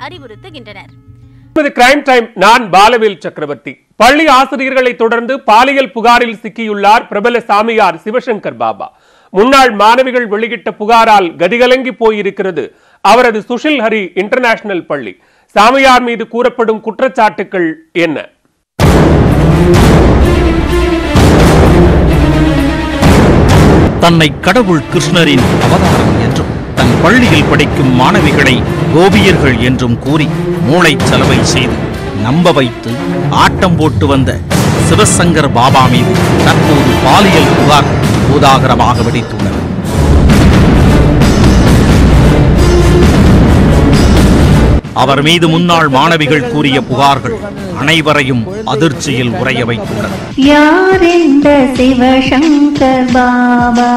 அறிவுறுத்துகின்றனர் இப்போது crime time நான் பாலவேல் சக்கரவர்த்தி பள்ளி ஆசிரியர்களை தொடர்ந்து பாலியல் புகாரில் சிக்கியுள்ளார் பிரபல சாமியார் சிவசங்கர் பாபா முன்னாள் மாணவிகள் வெளியிட்ட புகாரால் கதிகலங்கி போயிருக்கிறது அவரது சுஷில் ஹரி இன்டர்நேஷனல் பள்ளி சாமியார் மீது கூறப்படும் குற்றச்சாட்டுகள் என்ன தன்னை கடவுள் கிருஷ்ணரின் அவதாரம் என்றும் தன் பள்ளியில் படிக்கும் மாணவிகளை கோபியர்கள் என்றும் கூறி மூளைச் செலவை செய்து நம்ப வைத்து ஆட்டம் போட்டு வந்த சிவசங்கர் பாபா மீது தற்போது பாலியல் புகார் பூதாகரமாக வெடித்துள்ளது அவர் மீது முன்னாள் மாணவிகள் கூறிய புகார்கள் அனைவரையும் அதிர்ச்சியில் உறைய வைத்துள்ளது யார் இந்த சிவசங்கர் பாபா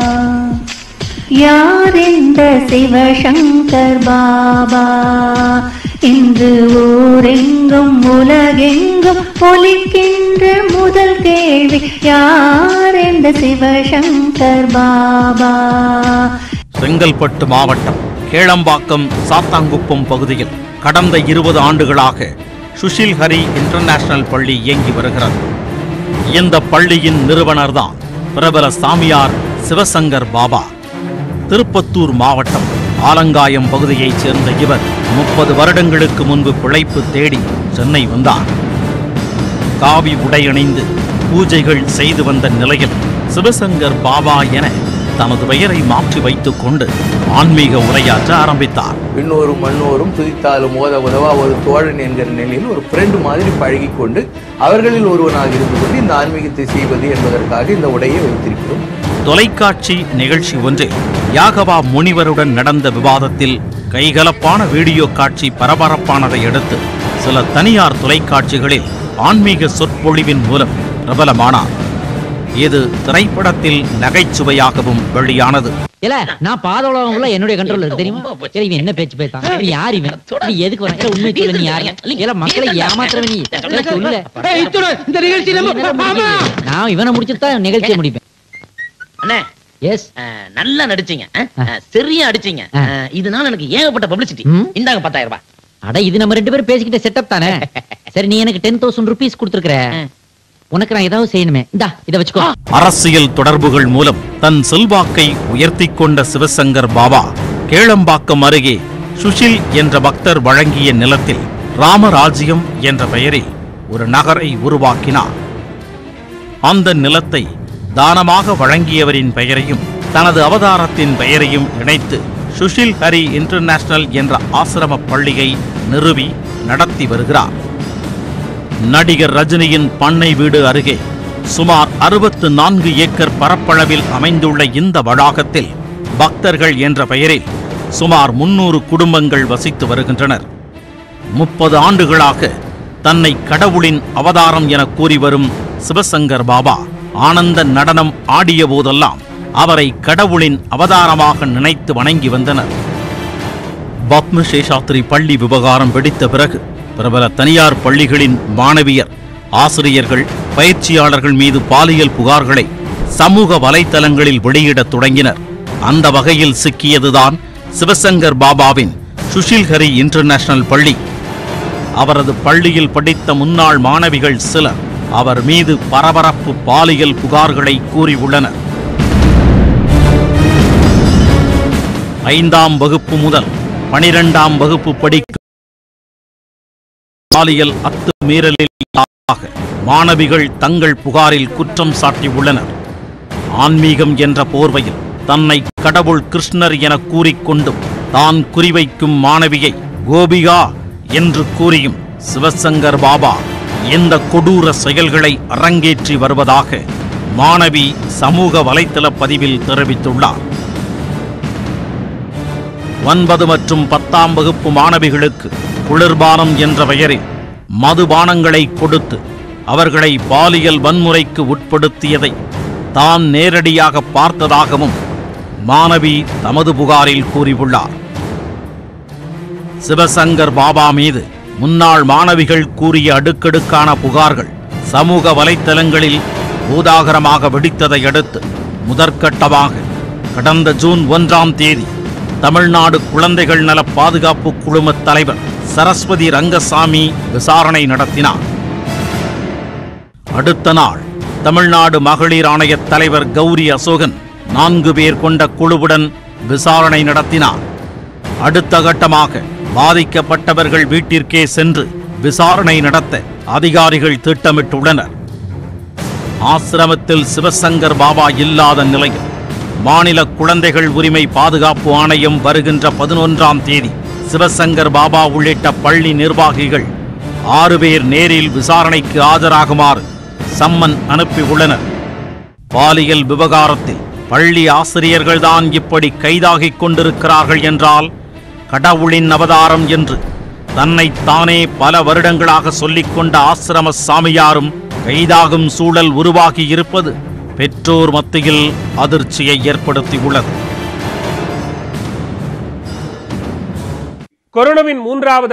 யார் இந்த சிவசங்கர் பாபா இன்று ஊரெங்கும் உலகெங்கும் ஒலிக்கின்ற முதல் கேள்வி யார் இந்த சிவசங்கர் பாபா செங்கல்பட்டு மாவட்டம் கேளம்பாக்கம் சாத்தாங்குப்பம் பகுதியில் கடந்த இருபது ஆண்டுகளாக சுஷில் ஹரி இன்டர்நேஷனல் பள்ளி இயங்கி வருகிறது இந்த பள்ளியின் நிறுவனர்தான் பிரபல சாமியார் சிவசங்கர் பாபா திருப்பத்தூர் மாவட்டம் ஆலங்காயம் பகுதியைச் சேர்ந்த இவர் முப்பது வருடங்களுக்கு முன்பு பிழைப்பு தேடி சென்னை வந்தார் காவி உடையணிந்து பூஜைகள் செய்து வந்த நிலையில் சிவசங்கர் பாபா என தனது பெயரை மாற்றி வைத்துக் கொண்டு ஆன்மீக உரையாற்ற ஆரம்பித்தார் விண்ணோரும் மண்ணோரும் துதித்தாலும் ஓத உதவா ஒரு தோழன் என்கிற நிலையில் ஒரு ஃப்ரெண்டு மாதிரி பழகிக் கொண்டு அவர்களில் ஒருவனாக இருந்து கொண்டு இந்த ஆன்மீகத்தை செய்வது என்பதற்காக இந்த உடையை வைத்திருக்கிறோம் தொலைக்காட்சி நிகழ்ச்சி ஒன்றில் யாகவா முனிவருடன் நடந்த விவாதத்தில் கைகலப்பான வீடியோ காட்சி பரபரப்பானதை அடுத்து சில தனியார் தொலைக்காட்சிகளில் ஆன்மீக சொற்பொழிவின் மூலம் பிரபலமானார் இது திரைப்படத்தில் நகைச்சுவையாகவும் வெளியானது இல்ல நான் பாத உலகம் உள்ள என்னுடைய கண்ட்ரோல் இருக்கு தெரியுமா சரி இவன் என்ன பேச்சு பேத்தான் நீ யார் இவன் நீ எதுக்கு வர இல்ல, உண்மை சொல்லு நீ யாரு இல்ல மக்களை ஏமாத்துறவன் நீ இல்ல, சொல்லு இந்த நிகழ்ச்சி நீ என்ன முடிக்கிறது? நான் இவனை முடிச்சுட்டு தான் நிகழ்ச்சியை முடிப்பேன் அண்ணே எஸ் அஹ், நல்லா நடிச்சீங்க அஹ், அஹ், சரியா அடிச்சீங்க ஆ. அஹ், இதனால எனக்கு ஏகப்பட்ட பப்ளிசிட்டி ம். இந்தாங்க பத்தாயிரம் ரூபாய் அட இது நம்ம ரெண்டு பேரும் பேசிக்கிட்ட செட்டப் தானே சரி நீ எனக்கு டென் தௌசண்ட் ருபீஸ் கொடுத்துருக்கற உனக்கு நான் ஏதாவது செய்யணுமே இந்தா இதை வச்சுக்கோ அரசியல் தொடர்புகள் மூலம் தன் செல்வாக்கை உயர்த்திக் கொண்ட சிவசங்கர் பாபா கேளம்பாக்கம் அருகே சுஷில் என்ற பக்தர் வழங்கிய நிலத்தில் ராமராஜ்யம் என்ற பெயரில் ஒரு நகரை உருவாக்கினார் அந்த நிலத்தை தானமாக வழங்கியவரின் பெயரையும் தனது அவதாரத்தின் பெயரையும் இணைத்து சுஷில் ஹரி இன்டர்நேஷனல் என்ற ஆசிரம பள்ளியை நிறுவி நடத்தி வருகிறார் நடிகர் ரஜினியின் பண்ணை வீடு அருகே சுமார் அறுபத்து நான்கு ஏக்கர் பரப்பளவில் அமைந்துள்ள இந்த வளாகத்தில் பக்தர்கள் என்ற பெயரில் சுமார் முன்னூறு குடும்பங்கள் வசித்து வருகின்றனர் முப்பது ஆண்டுகளாக தன்னை கடவுளின் அவதாரம் என கூறி வரும் சிவசங்கர் பாபா ஆனந்த நடனம் ஆடிய போதெல்லாம் அவரை கடவுளின் அவதாரமாக நினைத்து வணங்கி வந்தனர் பத்ம சேஷாத்ரி பள்ளி விவகாரம் வெடித்த பிறகு பிரபல தனியார் பள்ளிகளின் மாணவியர் ஆசிரியர்கள் பயிற்சியாளர்கள் மீது பாலியல் புகார்களை சமூக வலைத்தளங்களில் வெளியிடத் தொடங்கினர் அந்த வகையில் சிக்கியதுதான் சிவசங்கர் பாபாவின் சுஷில் ஹரி இன்டர்நேஷனல் பள்ளி அவரது பள்ளியில் படித்த முன்னாள் மாணவிகள் சிலர் அவர் மீது பரபரப்பு பாலியல் புகார்களை கூறியுள்ளனர் ஐந்தாம் வகுப்பு முதல் பனிரெண்டாம் வகுப்பு படிக்கும் பாலியல் அத்துமீறலில் ஆக மாணவிகள் தங்கள் புகாரில் குற்றம் சாட்டியுள்ளனர் ஆன்மீகம் என்ற போர்வையில் தன்னை கடவுள் கிருஷ்ணர் என கூறிக்கொண்டும் தான் குறிவைக்கும் மாணவியை கோபிகா என்று கூறியும் சிவசங்கர் பாபா இந்த கொடூர செயல்களை அரங்கேற்றி வருவதாக மாணவி சமூக வலைத்தள பதிவில் தெரிவித்துள்ளார் ஒன்பது மற்றும் பத்தாம் வகுப்பு மாணவிகளுக்கு குளிர்பானம் என்ற பெயரில் மதுபானங்களை கொடுத்து அவர்களை பாலியல் வன்முறைக்கு உட்படுத்தியதை தான் நேரடியாக பார்த்ததாகவும் மாணவி தமது புகாரில் கூறியுள்ளார் சிவசங்கர் பாபா மீது முன்னாள் மாணவிகள் கூறிய அடுக்கடுக்கான புகார்கள் சமூக வலைத்தளங்களில் பூதாகரமாக வெடித்ததை அடுத்து முதற்கட்டமாக கடந்த ஜூன் ஒன்றாம் தேதி தமிழ்நாடு குழந்தைகள் நல பாதுகாப்பு குழும தலைவர் சரஸ்வதி ரங்கசாமி விசாரணை நடத்தினார் அடுத்த நாள் தமிழ்நாடு மகளிர் ஆணைய தலைவர் கௌரி அசோகன் நான்கு பேர் கொண்ட குழுவுடன் விசாரணை நடத்தினார் அடுத்த கட்டமாக பாதிக்கப்பட்டவர்கள் வீட்டிற்கே சென்று விசாரணை நடத்த அதிகாரிகள் திட்டமிட்டுள்ளனர் ஆசிரமத்தில் சிவசங்கர் பாபா இல்லாத நிலையில் மாநில குழந்தைகள் உரிமை பாதுகாப்பு ஆணையம் வருகின்ற பதினொன்றாம் தேதி சிவசங்கர் பாபா உள்ளிட்ட பள்ளி நிர்வாகிகள் ஆறு பேர் நேரில் விசாரணைக்கு ஆஜராகுமாறு சம்மன் அனுப்பியுள்ளனர் பாலியல் விவகாரத்தில் பள்ளி ஆசிரியர்கள்தான் இப்படி கைதாகிக் கொண்டிருக்கிறார்கள் என்றால் கடவுளின் அவதாரம் என்று தன்னைத்தானே பல வருடங்களாக சொல்லிக் கொண்ட ஆசிரம சாமியாரும் கைதாகும் சூழல் உருவாகி இருப்பது பெற்றோர் மத்தியில் அதிர்ச்சியை ஏற்படுத்தியுள்ளது கொரோனாவின் மூன்றாவது